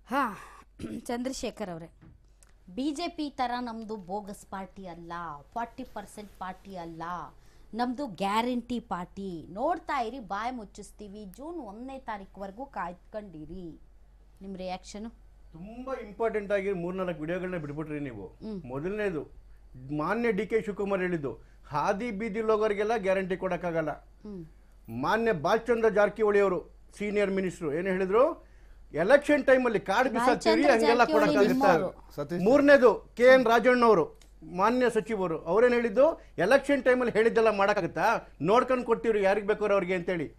ಹಾ ಚಂದ್ರಶೇಖರ್ ಅವರೇ B J P ಥರ ನಮ್ಮದು ಬೋಗಸ್ ಪಾರ್ಟಿ ಅಲ್ಲ ಫಾರ್ಟಿ ಪರ್ಸೆಂಟ್ ಪಾರ್ಟಿ ಅಲ್ಲ ನಮ್ಮದು ಗ್ಯಾರಂಟಿ ಪಾರ್ಟಿ ನೋಡ್ತಾ ಇರಿ ಬಾಯಿ ಮುಚ್ಚಿಸ್ತೀವಿ ಜೂನ್ ಒಂದನೇ ತಾರೀಕುವರೆಗೂ ಕಾಯ್ಕೊಂಡಿರಿ ನಿಮ್ಮ ರಿಯಾಕ್ಷನು ತುಂಬಾ ಇಂಪಾರ್ಟೆಂಟ್ ಆಗಿ ಮೂರ್ನಾಲ್ಕು ವಿಡಿಯೋಗಳನ್ನ ಬಿಟ್ಬಿಟ್ರಿ ನೀವು ಮೊದಲನೇದು ಮಾನ್ಯ ಡಿ ಕೆ ಶಿವಕುಮಾರ್ ಹೇಳಿದ್ದು ಹಾದಿ ಬೀದಿ ಹೋಗೋರಿಗೆಲ್ಲ ಗ್ಯಾರಂಟಿ ಕೊಡಕ್ಕಾಗಲ್ಲ ಮಾನ್ಯ ಬಾಲಚಂದ್ರ ಜಾರಕಿಹೊಳಿ ಅವರು ಸೀನಿಯರ್ ಮಿನಿಸ್ಟ್ರು ಏನು ಹೇಳಿದ್ರು ಎಲೆಕ್ಷನ್ ಟೈಮಲ್ಲಿ ಕಾರ್ಡ್ ಬಿಸಾಕ್ತೀರಿ ಬಾಲಚಂದ್ರ ಹಂಗೆಲ್ಲ ಜಾರಕಿಹೊಳಿ ಕೊಡಕ್ಕಾಗುತ್ತಾ ನಿಮ್ಮವರು. ಮೂರನೇದು ಕೆ ಎನ್ ರಾಜಣ್ಣ ಅವರು ಮಾನ್ಯ ಸಚಿವರು ಅವ್ರೇನ್ ಹೇಳಿದ್ದು ಎಲೆಕ್ಷನ್ ಟೈಮಲ್ಲಿ ಹೇಳಿದ್ದೆಲ್ಲ ಮಾಡಕ್ಕಾಗುತ್ತಾ ನೋಡ್ಕೊಂಡು ಕೊಡ್ತೀವ್ರಿ ಯಾರಿಗೆ ಬೇಕಾದ್ರೆ ಅವ್ರಿಗೆ ಅಂತೇಳಿ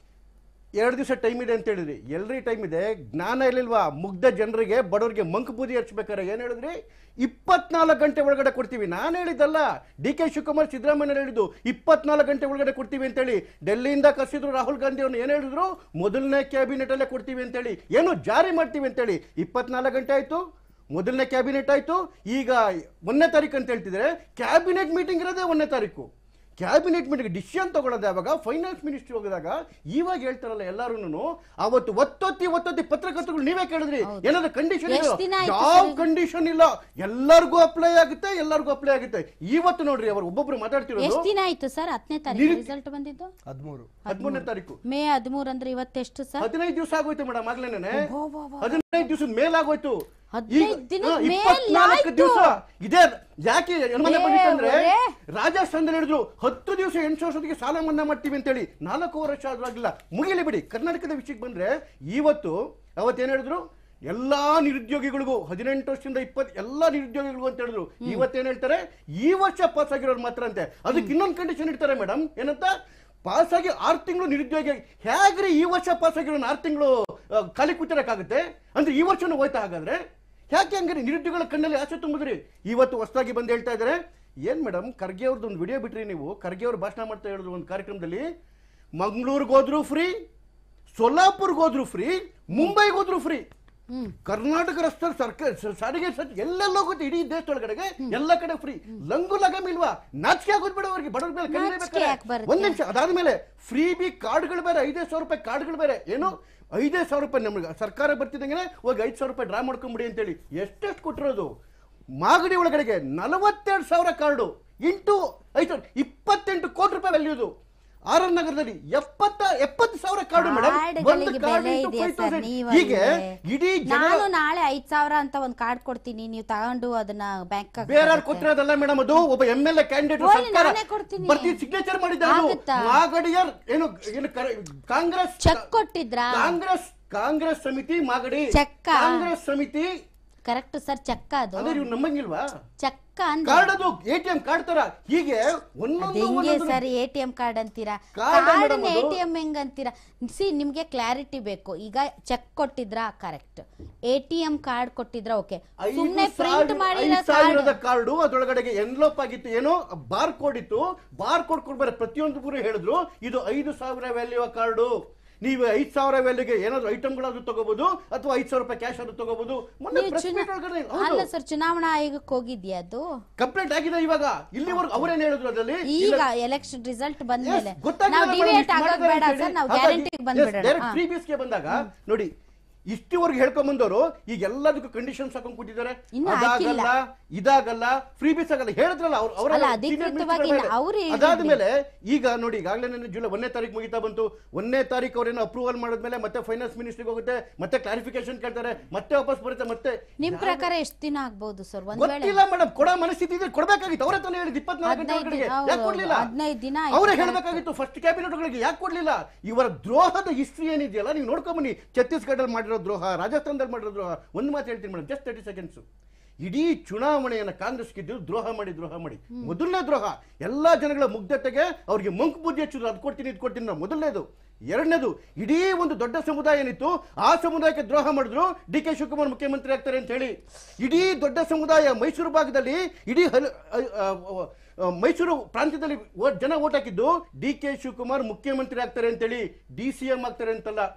ಎರಡು ದಿವಸ ಟೈಮ್ ಇದೆ ಅಂತ ಹೇಳಿದ್ರಿ ಎಲ್ರಿ ಟೈಮ್ ಇದೆ ಜ್ಞಾನ ಇರ್ಲಿಲ್ವಾ ಮುಗ್ಧ ಜನರಿಗೆ ಬಡವರಿಗೆ ಮಂಕು ಬೂದಿ ಹಚ್ಬೇಕಾರೆ ಏನ್ ಹೇಳಿದ್ರಿ ಇಪ್ಪತ್ನಾಲ್ಕು ಗಂಟೆ ಒಳಗಡೆ ಕೊಡ್ತೀವಿ ನಾನು ಹೇಳಿದ್ದಲ್ಲ ಡಿ ಕೆ ಶಿವಕುಮಾರ್ ಸಿದ್ದರಾಮಯ್ಯ ಹೇಳಿದ್ದು ಇಪ್ಪತ್ನಾಲ್ಕು ಗಂಟೆ ಒಳಗಡೆ ಕೊಡ್ತೀವಿ ಅಂತೇಳಿ ಡೆಲ್ಲಿಯಿಂದ ಕರೆಸಿದ್ರು ರಾಹುಲ್ ಗಾಂಧಿ ಅವ್ರನ್ನ ಏನ್ ಹೇಳಿದ್ರು ಮೊದಲನೇ ಕ್ಯಾಬಿನೆಟ್ ಅಲ್ಲೇ ಕೊಡ್ತೀವಿ ಅಂತೇಳಿ ಏನು ಜಾರಿ ಮಾಡ್ತೀವಿ ಅಂತೇಳಿ ಇಪ್ಪತ್ನಾಲ್ಕು ಗಂಟೆ ಆಯ್ತು ಮೊದಲನೇ ಕ್ಯಾಬಿನೆಟ್ ಆಯ್ತು ಈಗ ಒಂದನೇ ತಾರೀಕು ಅಂತ ಹೇಳ್ತಿದ್ರೆ ಕ್ಯಾಬಿನೆಟ್ ಮೀಟಿಂಗ್ ಇರೋದೇ ಒಂದನೇ ತಾರೀಕು ಕ್ಯಾಬಿನೆಟ್ ಮೀಟಿಂಗ್ ಡಿಸಿಷನ್ ತಗೊಳ್ಳೋದು ಯಾವಾಗ ಫೈನಾನ್ಸ್ ಮಿನಿಸ್ಟ್ರಿ ಹೋಗಿದಾಗ ಇವಾಗ ಹೇಳ್ತಾರಲ್ಲ ಎಲ್ಲಾರು ಅವತ್ತು ಒತ್ತೊತ್ತಿ ಒತ್ತೊತ್ತಿ ಪತ್ರಕರ್ತರು ನೀವೇ ಕೇಳಿದ್ರಿ ಏನಾದ್ರು ಕಂಡೀಷನ್ ಎಷ್ಟ್ ದಿನ ಆಯ್ತು ಯಾವ ಸರ್? ಕಂಡೀಷನ್ ಇಲ್ಲ ಎಲ್ಲರಿಗೂ ಅಪ್ಲೈ ಆಗುತ್ತೆ ಎಲ್ಲರಿಗೂ ಅಪ್ಲೈ ಆಗುತ್ತೆ ಇವತ್ತು ನೋಡ್ರಿ ಅವರು ಒಬ್ಬೊಬ್ರು ಮಾತಾಡ್ತಿರೋದು ಎಷ್ಟು ದಿನ ಆಯ್ತು ಸರ್ ಹತ್ತನೇ ತಾರೀಕು ನಿರೀಕ್ಷೆ- ರಿಸಲ್ಟ್ ಬಂದಿದ್ದು ಹದಿಮೂರು ಹದಿಮೂರನೇ ತಾರೀಕು ಮೇ ಹದಿಮೂರು ಅಂದ್ರೆ ಇವತ್ತೆಷ್ಟು ಸರ್ ಹದಿನೈದು ದಿವಸ ಆಗೋಯ್ತು ಮೇಡಮ್ ಆಗ್ಲೇನೆ ಅಬ್ಬಬ್ಬಬ್ಬ. ಹದಿನೈದು ದಿವಸ ಮೇಲಾಗೋಯ್ತು ಹದಿನೈದು ದಿನದ ಮೇಲ್ ಇಪ್ಪತ್ನಾಲ್ಕು ಆಯ್ತು. ದಿವಸ ಇದೇ ಯಾಕೆ ಅನುಮಾನ ಏ, ಬಂದಿತ್ತಂದ್ರೆ ಒರೇ. ರಾಜಸ್ಥಾನದಲ್ಲಿ ಹೇಳಿದ್ರು ಹತ್ತು ದಿವಸ ಎಂಟು ವರ್ಷದಿಗೆ ಸಾಲ ಮನ್ನಾ ಮಾಡ್ತೀವಿ ಅಂತೇಳಿ ನಾಲ್ಕು ವರ್ಷ ಆದ್ರೂ ಆಗಿಲ್ಲ ಮುಗಿಲಿ ಬಿಡಿ ಕರ್ನಾಟಕದ ವಿಷಯಕ್ಕೆ ಬಂದ್ರೆ ಇವತ್ತು ಅವತ್ತೇನ್ ಹೇಳಿದ್ರು ಎಲ್ಲಾ ನಿರುದ್ಯೋಗಿಗಳಿಗೂ ಹದಿನೆಂಟು ವರ್ಷದಿಂದ ಇಪ್ಪತ್ತು ಎಲ್ಲಾ ನಿರುದ್ಯೋಗಿಗಳಿಗೂ ಅಂತ ಹೇಳಿದ್ರು ಇವತ್ತೇನ್ ಹೇಳ್ತಾರೆ ಈ ವರ್ಷ ಪಾಸ್ ಆಗಿರೋರು ಮಾತ್ರ ಅಂತೆ ಅದಕ್ಕೆ ಇನ್ನೊಂದು ಕಂಡೀಷನ್ ಇಡ್ತಾರೆ ಮೇಡಮ್ ಏನಂತ ಪಾಸ್ ಆಗಿ ಆರು ತಿಂಗಳು ನಿರುದ್ಯೋಗಿ ಹೇಗ್ರಿ ಈ ವರ್ಷ ಪಾಸ್ ಆಗಿರೋ ಆರು ತಿಂಗಳು ಖಾಲಿ ಕೂತಿರಕ್ಕಾಗುತ್ತೆ ಅಂದ್ರೆ ಈ ವರ್ಷನೂ ಹೋಯ್ತಾ ಹಾಗಾದ್ರೆ ಯಾಕೆ ಹಂಗಾರೆ ನಿರುದ್ಯೋಗಗಳ ಕಣ್ಣಲ್ಲಿ ಆಸೆ ತುಂಬಿದ್ರಿ ಇವತ್ತು ಹೊಸದಾಗಿ ಬಂದು ಹೇಳ್ತಾ ಇದ್ದಾರೆ ಏನ್ ಮೇಡಮ್ ಖರ್ಗೆ ಅವ್ರದ್ದು ಒಂದು ವಿಡಿಯೋ ಬಿಟ್ರಿ ನೀವು ಖರ್ಗೆ ಅವ್ರು ಭಾಷಣ ಮಾಡ್ತಾ ಹೇಳಿದ್ರು ಒಂದು ಕಾರ್ಯಕ್ರಮದಲ್ಲಿ ಮಂಗಳೂರಿಗೆ ಹೋದ್ರು ಫ್ರೀ ಸೊಲ್ಲಾಪುರ್ಗೆ ಹೋದ್ರು ಫ್ರೀ ಮುಂಬೈಗೆ ಹೋದ್ರು ಫ್ರೀ ಕರ್ನಾಟಕ ರಸ್ತೆ ಸರ್ಕಾರ ಸ- ಸಾರಿಗೆ ಸಚ್ ಎಲ್ಲೆಲ್ಲ ಹೋಗುತ್ತೆ ಇಡೀ ದೇಶದೊಳಗಡೆಗೆ ಎಲ್ಲ ಕಡೆ ಫ್ರೀ ಲಂಗು ಲಗಮ್ ಇಲ್ವಾ ನಾಚಿಕೆ ಆಗೋದ್ ಬೇಡ ಅವ್ರಿಗೆ ಬಡವ್ರ ಮೇಲೆ ಕಣ್ಣೀರ್ ನಾಚಿಕೆ ಬೇಕಾದ್ರೆ. ಯಾಕ್ ಬರುತ್ತೆ? ಒಂದ್ ನಿಮಿಷ ಅದಾದ್ಮೇಲೆ ಫ್ರೀ ಬಿ ಕಾರ್ಡ್ಗಳು ಬೇರೆ ಐದೈದು ಸಾವಿರ ರೂಪಾಯಿ ಕಾರ್ಡ್ಗಳು ಬೇರೆ ಏನು ಐದೈದು ಸಾವಿರ ರೂಪಾಯಿ ನಮ್ಗೆ ಸರ್ಕಾರ ಬರ್ತಿದ್ದಂಗೆ ಹೋಗಿ ಐದು ಸಾವಿರ ರೂಪಾಯಿ ಡ್ರಾ ಮಾಡ್ಕೊಂಬಿಡಿ ಅಂತೇಳಿ ಎಷ್ಟೆಷ್ಟು ಕೊಟ್ಟಿರೋದು ಮಾಗಡಿ ಒಳಗಡೆಗೆ ನಲವತ್ತೆರಡು ಸಾವಿರ ಕಾರ್ಡು ಇಂಟು ಐದು ಸಾವಿರ ಇಪ್ಪತ್ತೆಂಟು ಕೋಟಿ ರೂಪಾಯಿ ವ್ಯಾಲ್ಯೂದು ಆರ್ ಆರ್ ನಗರದಲ್ಲಿ ಎಪ್ಪತ್ತ ಎಪ್ಪತ್ತು ಸಾವಿರ ಕಾರ್ಡು ಮೇಡಮ್ ಕಾರ್ಡ್ಗಳಿಗೆ ಬೆಲೆ ಇದೆಯಾ ಸರ್ ನೀವು ಹೀಗೆ ಇಡೀ ಜನ ನಾನು ನಾಳೆ ಐದ್ ಸಾವಿರ ಅಂತ ಒಂದ್ ಕಾರ್ಡ್ ಕೊಡ್ತೀನಿ ನೀವು ತಗೊಂಡು ಅದನ್ನ ಬ್ಯಾಂಕ್ ಬೇರೆ ಕೊಟ್ಟಿರೋದಲ್ಲ ಮೇಡಮ್ ಅದು ಒಬ್ಬ ಎಂ ಎಲ್ ಎ ಕ್ಯಾಂಡಿಡೇಟ್ ಹೋಗ್ಲಿ, ಸರ್ಕಾರ ನಾನೇ ಕೊಡ್ತೀನಿ. ಬರ್ತಿ ಸಿಗ್ನೇಚರ್ ಮಾಡಿದ್ದಾರೆ ಆಗುತ್ತಾ? ಮಾಗಡಿಯರ್ ಏನು ಏನು ಕರೆ- ಕಾಂಗ್ರೆಸ್ ಚೆಕ್ ಕೊಟ್ಟಿದ್ರಾ ಕಾಂಗ್ರೆಸ್ ಕಾಂಗ್ರೆಸ್ ಸಮಿತಿ ಮಾಗಡಿ ಚೆಕ್ಕ? ಕಾಂಗ್ರೆಸ್ ಸಮಿತಿ ಕರೆಕ್ಟ್ ಸರ್ ಚೆಕ್ಕ ಅದು ಅದೇ ನೀವು ನಂಬಂಗಿಲ್ವಾ ಚೆಕ್ಕ ಅಂದ್ರೆ ಕಾರ್ಡ್ ಅದು ಎ ಟಿ ಎಂ ಕಾರ್ಡ್ ತರ ಹೀಗೆ ಅದ್ ಒಂದೊಂದು ಹೆಂಗೆ ಒಂದೊಂದು sir A T M card ಅಂತೀರಾ ಕಾರ್ಡ್ ಕಾರ್ಡ್ ಮೇಡಮ್ ಎ ಅದು. ಟಿ ಎಂ ಹೆಂಗ್ ಅಂತೀರಾ ಸಿ ನಿಮ್ಗೆ ಕ್ಲಾರಿಟಿ ಬೇಕು ಈಗ ಚೆಕ್ ಕೊಟ್ಟಿದ್ರಾ correct A T M card ಕೊಟ್ಟಿದ್ರಾ ಓಕೆ ಐದು ಸುಮ್ನೆ ಪ್ರಿಂಟ್ ಸಾವಿರ- ಮಾಡಿರೋ ಐದು ಸಾವಿರದ ಕಾರ್ಡ್ ಕಾರ್ಡು ಅದ್ರೊಳಗಡೆಗೆ ಎನ್ಲೋಪ್ ಆಗಿತ್ತು ಏನೋ ಬಾರ್ ಕೋಡ್ ಇತ್ತು ಬಾರ್ ಕೋಡ್ ಕೊಡ್ಬೇರೆ ಪ್ರತಿಯೊಂದು ಪೂರ ಹೇಳಿದ್ರು ಇದು ಐದು ಸಾವಿರ ವ್ಯಾಲ್ಯೂ ಕಾರ್ಡು ನೀವು ಐದು ಸಾವಿರ ವ್ಯಾಲ್ಯೂಗೆ ಏನಾದ್ರು ಐಟಮ್ಗಳಾದ್ರೂ ತಗೋಬಹುದು ಅಥವಾ ಐದು ಸಾವಿರ ರೂಪಾಯಿ ಕ್ಯಾಶ್ ಆದ್ರೂ ತಗೋಬಹುದು ಮೊನ್ನೆ ನೀವು ಪ್ರೆಸ್ ಚುನಾ- ಮೀಟ್ ಒಳಗಡೆ ಅಲ್ಲ ಸರ್ ಚುನಾವಣಾ ಆಯೋಗಕ್ಕೆ ಹೋಗಿದ್ಯಾ ಅದು ಕಂಪ್ಲೇಂಟ್ ಆಗಿದೆ ಇವಾಗ ಇಲ್ಲಿವರೆಗೂ ಅವರೇನ್ ಹೇಳಿದ್ರು ಅದರಲ್ಲಿ ಈಗ ಎಲೆಕ್ಷನ್ ರಿಸಲ್ಟ್ ಬಂದ್ಮೇಲೆ Yes, ಗೊತ್ತಾಗಿಲ್ಲ ನಾವು madam, ಡಿವೇಟ್ ಇಷ್ಟು ಆಗೋದ್ ಮಾಡಿದ್ದಾರೆ ಬೇಡ ಅಂತ ಸರ್ ಹೇಳಿ. ನಾವು ಹಾಗಾಗಿ, ಗ್ಯಾರಂಟಿಗೆ yes, ಬಂದ್ಬಿಡೋಣ direct ಹಾ. free base ಗೆ ಬಂದಾಗ ನೋಡಿ ಇಷ್ಟುವರೆಗೆ ಹೇಳ್ಕೊಂಡ್ ಬಂದವರು ಈಗ ಎಲ್ಲದಕ್ಕೂ ಕಂಡೀಷನ್ಸ್ ಹಾಕೊಂಡ್ ಕೂತಿದ್ದಾರೆ ಇನ್ನು ಅದಾಗಲ್ಲ ಇದಾಗಲ್ಲ ಫ್ರೀ ಬೀಸ್ ಆಗಲ್ಲ ಹೇಳಿದ್ರಲ್ಲ ಅವ್ರು ಅವರ ಅಲ್ಲ, ಅಧಿಕೃತವಾಗಿ ಇನ್ನು ಅವ್ರು ಹೇಳಿರ್ಲಿ. ಅದಾದ್ಮೇಲೆ ಈಗ ನೋಡಿ ಈಗಾಗಲೇ ನನ್ನ ಜುಲೈ ಒಂದನೇ ತಾರೀಕು ಮುಗಿತಾ ಬಂತು ಒಂದನೇ ತಾರೀಕು ಅವ್ರೇನೋ ಅಪ್ರೂವಲ್ ಮಾಡಿದ್ಮೇಲೆ ಮತ್ತೆ ಫೈನಾನ್ಸ್ ಮಿನಿಸ್ಟ್ರಿಗೆ ಹೋಗುತ್ತೆ ಮತ್ತೆ ಕ್ಲಾರಿಫಿಕೇಶನ್ ಕೇಳ್ತಾರೆ ಮತ್ತೆ ವಾಪಸ್ ಬರುತ್ತೆ ಮತ್ತೆ ನಿಮ್ ಪ್ರಕಾರ ಎಷ್ಟು ದಿನ ಆಗ್ಬಹುದು ಸರ್ ಒಂದ್ ವೇಳೆ ಗೊತ್ತಿಲ್ಲ ಮೇಡಮ್ ಕೊಡೋ ಮನಸ್ಥಿತಿ ಇದ್ರೆ ಕೊಡಬೇಕಾಗಿತ್ತು ಅವರೇ ತಾನೇ ಹೇಳಿದ್ ಇಪ್ಪತ್ನಾಲ್ಕು ಗಂಟೆ ಹದಿನೈದು ಒಳಗಡೆಗೆ ಹೌದು, ಯಾಕೆ ಕೊಡ್ಲಿಲ್ಲ ಹದಿನೈದು ದಿನ ಆಯ್ತು ಅವರೇ correct. ಹೇಳಬೇಕಾಗಿತ್ತು ಫಸ್ಟ್ ಕ್ಯಾಬಿನೆಟ್ ಒಳಗೆ ಯಾಕೆ ಕೊಡ್ಲಿಲ್ಲ ಇವರ ದ್ರೋಹದ ಹಿಸ್ಟ್ರಿ ಏನಿದೆಯಲ್ಲ ನೀವು ನೋಡ್ಕೊಂಬನ್ನಿ ಛತ್ತೀಸ್ಗಢದಲ್ಲಿ ಮಾಡಿರೋ ದ್ರೋಹ ರಾಜಸ್ಥಾನದಲ್ಲಿ ಮಾಡಿರೋ ದ್ರೋಹ ಒಂದು ಮಾತು ಹೇಳ್ತೀನಿ ಮೇಡಮ್ ಜಸ್ಟ್ ತರ್ಟಿ ಸೆಕೆಂಡ್ಸ್ ಇಡೀ ಚುನಾವಣೆಯನ್ನು ಕಾಂಗ್ರೆಸ್ ಗೆದ್ದು ದ್ರೋಹ ಮಾಡಿ ದ್ರೋಹ ಮಾಡಿ ಮೊದಲನೇ ದ್ರೋಹ ಎಲ್ಲಾ ಜನಗಳ ಮುಗ್ಧತೆಗೆ ಅವ್ರಿಗೆ ಮಂಕು ಬುದ್ಧಿ ಹಚ್ಚಿದ್ರು ಅದು ಕೊಡ್ತೀನಿ ಇದು ಕೊಡ್ತೀನಿ ನಾವು ಮೊದಲನೇದು ಎರಡನೇದು ಇಡೀ ಒಂದು ದೊಡ್ಡ ಸಮುದಾಯ ಏನಿತ್ತು ಆ ಸಮುದಾಯಕ್ಕೆ ದ್ರೋಹ ಮಾಡಿದ್ರು ಡಿ ಕೆ ಶಿವಕುಮಾರ್ ಮುಖ್ಯಮಂತ್ರಿ ಆಗ್ತಾರೆ ಅಂತ ಹೇಳಿ ಇಡೀ ದೊಡ್ಡ ಸಮುದಾಯ ಮೈಸೂರು ಭಾಗದಲ್ಲಿ ಇಡೀ ಹಲ- ಅ- ಅ- ಅ- ಅ- ಮೈಸೂರು ಪ್ರಾಂತ್ಯದಲ್ಲಿ ಓ- ಜನ ಓಟ್ ಹಾಕಿದ್ದು ಡಿ ಕೆ ಶಿವಕುಮಾರ್ ಮುಖ್ಯಮಂತ್ರಿ ಆಗ್ತಾರೆ ಅಂತೇಳಿ ಡಿ ಸಿ ಎಂ ಆಗ್ತಾರೆ ಅಂತಲ್ಲ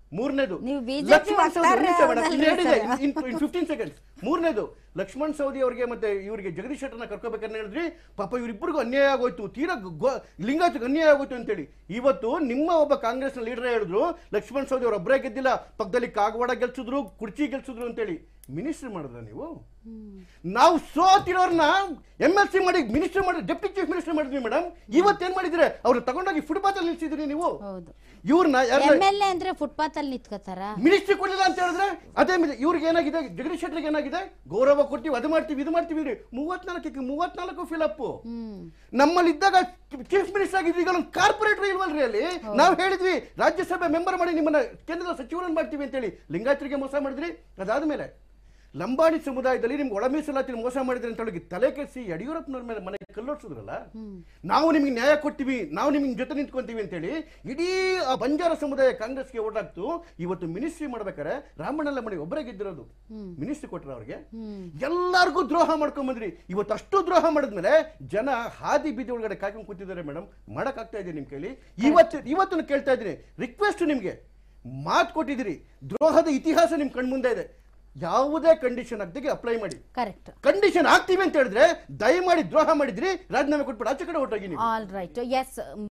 ಮೂರನೇದು ನೀವು BJP ಲಕ್ಷ್ಮಣ್ ಸವದಿ ವಕ್ತಾರರೇ ಒಂದ್ ನಿಮಿಷ ಮೇಡಮ್, ಹೌದಲ್ರಿ ಇಲ್ಲಿ ಹೇಳಿದೆ ಸರ್? ಇನ್ ಫಿಫ್ಟೀನ್ ಸೆಕೆಂಡ್ಸ್ ಮೂರನೇದು ಲಕ್ಷ್ಮಣ್ ಸವದಿ ಅವರಿಗೆ ಮತ್ತೆ ಇವರಿಗೆ ಜಗದೀಶ್ ಶೆಟ್ಟರ್ನ ಕರ್ಕೋಬೇಕಂತ ಹೇಳಿದ್ರಿ ಪಾಪ ಇವರಿಬ್ಬರಿಗೂ ಅನ್ಯಾಯ ಆಗೋಯ್ತು ತೀರಾ ಗೊ- ಲಿಂಗಾಯತಕ್ಕೆ ಅನ್ಯಾಯ ಆಗೋಯ್ತು ಅಂತೇಳಿ ಇವತ್ತು ನಿಮ್ಮ ಒಬ್ಬ ಕಾಂಗ್ರೆಸ್ನ ಲೀಡರ್ ಹೇಳಿದ್ರು ಲಕ್ಷ್ಮಣ್ ಸವದಿ ಅವ್ರು ಒಬ್ಬರೇ ಗೆದ್ದಿಲ್ಲ ಪಕ್ಕದಲ್ಲಿ ಕಾಗವಾಡ ಗೆಲ್ಸಿದ್ರು ಕುರ್ಚಿ ಗೆಲ್ಸಿದ್ರು ಅಂತೇಳಿ ಮಿನಿಸ್ಟರ್ ಮಾಡಿದ್ರ ನೀವು ನಾವು ಸೋತಿರೋರ್ನ ಎಮ್ ಎಲ್ ಸಿ ಮಾಡಿ ಮಿನಿಸ್ಟರ್ ಮಾಡಿ ಡೆಪ್ಟಿ ಚೀಫ್ ಮಿನಿಸ್ಟರ್ ಮಾಡಿದ್ವಿ ಮೇಡಮ್ ಇವತ್ತೇನ್ ಮಾಡಿದ್ರೆ ಅವ್ರನ್ನ ತಗೊಂಡೋಗಿ ಫುಟ್ಪಾತ್ ಅಲ್ಲಿ ನಿಲ್ಸಿದ್ರಿ ನೀವು ಹೌದು ಇವ್ರನ್ನ ಎಮ್ ಎಲ್ ಎ ಅಂದ್ರೆ ಫುಟ್ಪಾತ್ ಅಲ್ಲಿ ನಿಂತ್ಕೋತಾರ ಮಿನಿಸ್ಟ್ರಿ ಕೊಡಲಿಲ್ಲ ಅಂತ ಹೇಳಿದ್ರೆ ಅದೇ ಮೇಲೆ ಇವ್ರಿಗೆ ಏನಾಗಿದೆ ಜಗದೀಶ್ ಶೆಟ್ಟರ್ಗೆ ಏನಾಗಿದೆ ಗೌರವ ಕೊಡ್ತೀವಿ ಅದು ಮಾಡ್ತೀವಿ ಇದು ಮಾಡ್ತೀವಿ ರೀ ಮೂವತ್ನಾಲ್ಕಕ್ಕೆ ಮೂವತ್ನಾಲ್ಕು ಫಿಲಪ್ ಹ್ಮ್ ನಮ್ಮಲ್ಲಿ ಇದ್ದಾಗ ಚೀಫ್ ಮಿನಿಸ್ಟರ್ ಆಗಿದ್ವಿ ಈಗ ಒಂದು ಕಾರ್ಪೊರೇಟರ್ ಇಲ್ವಲ್ರಿ ಅಲ್ಲಿ ನಾವು ಹೇಳಿದ್ವಿ ರಾಜ್ಯಸಭೆ ಮೆಂಬರ್ ಮಾಡಿ ನಿಮ್ಮನ್ನ ಕೇಂದ್ರದ ಸಚಿವರನ್ನು ಮಾಡ್ತೀವಿ ಅಂತೇಳಿ ಲಿಂಗಾಯತರಿಗೆ ಮೋಸ ಮಾಡಿದ್ರಿ ಅದಾದ್ಮೇಲೆ ಲಂಬಾಣಿ ಸಮುದಾಯದಲ್ಲಿ ನಿಮ್ಗೆ ಒಳ ಮೀಸಲಾತಿ ಮೋಸ ಮಾಡಿದ್ರಿ ಅಂತ ಹೇಳಿ ತಲೆ ಕೆಡಿಸಿ ಯಡಿಯೂರಪ್ಪನವ್ರ ಮೇಲೆ ಮನೆ ಕಲ್ಲೋಡ್ಸಿದ್ರಲ್ಲ ನಾವು ನಿಮಗೆ ನ್ಯಾಯ ಕೊಡ್ತೀವಿ ನಾವು ನಿಮ್ಗೆ ಜೊತೆ ನಿಂತ್ಕೊಂತೀವಿ ಅಂತೇಳಿ ಇಡೀ ಆ ಬಂಜಾರ ಸಮುದಾಯ ಕಾಂಗ್ರೆಸ್ಗೆ ಓಟ್ ಹಾಕ್ತು ಇವತ್ತು ಮಿನಿಸ್ಟ್ರಿ ಮಾಡ್ಬೇಕಾರೆ ರಾಮಣ್ಣಲ್ಲ ಮನೆ ಒಬ್ಬರೇ ಗೆದ್ದಿರೋದು ಮಿನಿಸ್ಟ್ರಿ ಕೊಟ್ಟರೆ ಅವ್ರಿಗೆ ಎಲ್ಲರಿಗೂ ದ್ರೋಹ ಮಾಡ್ಕೊಂಡ್ ಬಂದ್ರಿ ಇವತ್ತು ಅಷ್ಟು ದ್ರೋಹ ಮಾಡಿದ್ಮೇಲೆ ಜನ ಹಾದಿ ಬೀದಿ ಒಳಗಡೆ ಕಾಯ್ಕೊಂಡು ಕೂತಿದ್ದಾರೆ ಮೇಡಮ್ ಮಾಡಕ್ ಆಗ್ತಾ ಇದೆ ನಿಮ್ ಕೈಲಿ ಇವತ್ತು ಇವತ್ತು ಕೇಳ್ತಾ ಇದ್ದೀನಿ ರಿಕ್ವೆಸ್ಟ್ ನಿಮ್ಗೆ ಮಾತು ಕೊಟ್ಟಿದ್ದೀರಿ ದ್ರೋಹದ ಇತಿಹಾಸ ನಿಮ್ ಕಣ್ಮುಂದೆ ಇದೆ ಯಾವುದೇ ಕಂಡೀಷನ್ ಆಗ್ದಾಗೆ ಅಪ್ಲೈ ಮಾಡಿ ಕರೆಕ್ಟ್ ಕಂಡೀಷನ್ ಆಗ್ತೀವಿ ಅಂತ ಹೇಳಿದ್ರೆ ದಯಮಾಡಿ ದ್ರೋಹ ಮಾಡಿದ್ರಿ ರಾಜೀನಾಮೆ ಕೊಟ್ಬಿಟ್ಟು ಆಚೆ ಕಡೆ ಹೊರಟೋಗಿ ನೀವು ಆಲ್ ರೈಟ್ ಎಸ್